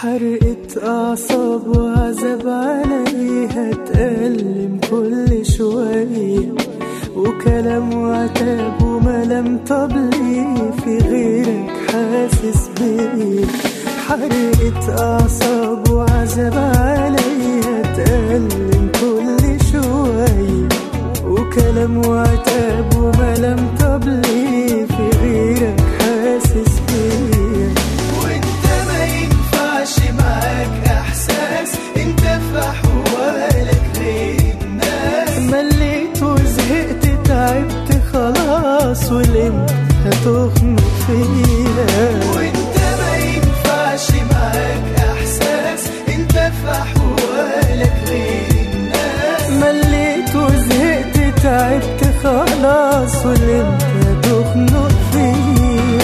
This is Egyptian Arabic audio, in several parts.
حرقة أعصاب وعذاب عليها تألم كل شوية وكلام وعتاب وملام طب ليه في غيرك حاسس بيه حرقة أعصاب وعذاب عليها تألم كل شوية وكلام وعتاب وملام طب ليه في غيرك حاسس بيه وانت ما ينفعش معاك احساس انت في احوالك غير الناس مليت وزهقت تعبت خلاص والامتى هتخنق فينا وانت ما ينفعش معاك احساس انت في احوالك غير الناس مليت وزهقت تعبت خلاص والامتى هتخنق فينا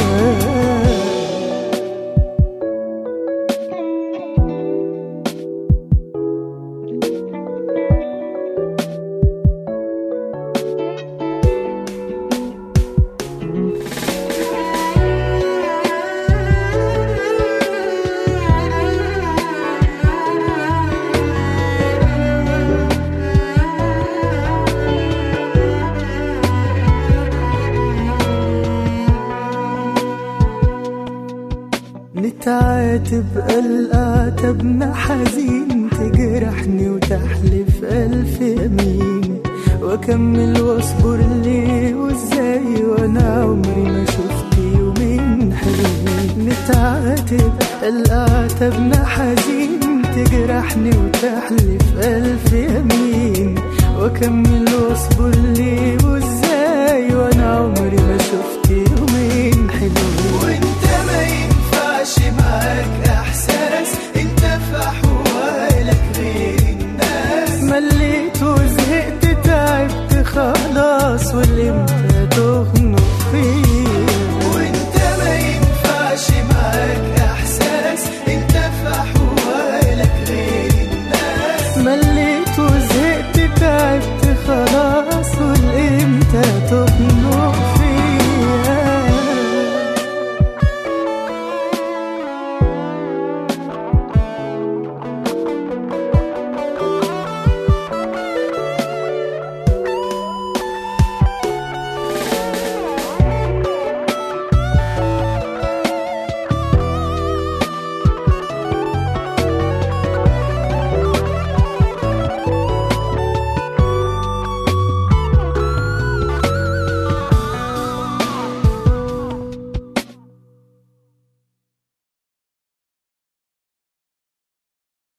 نتعاتب العتبنا حزين تجرحني وتحلف ألف يمين وأكمل وأصبر ليه وإزاي وأنا عمري ما شفت يومين حلوين نتعاتب العتبنا حزين تجرحني وتحلف ألف يمين وأكمل وأصبر ليه وإزاي وأنا عمري ما شفت يومين حلوين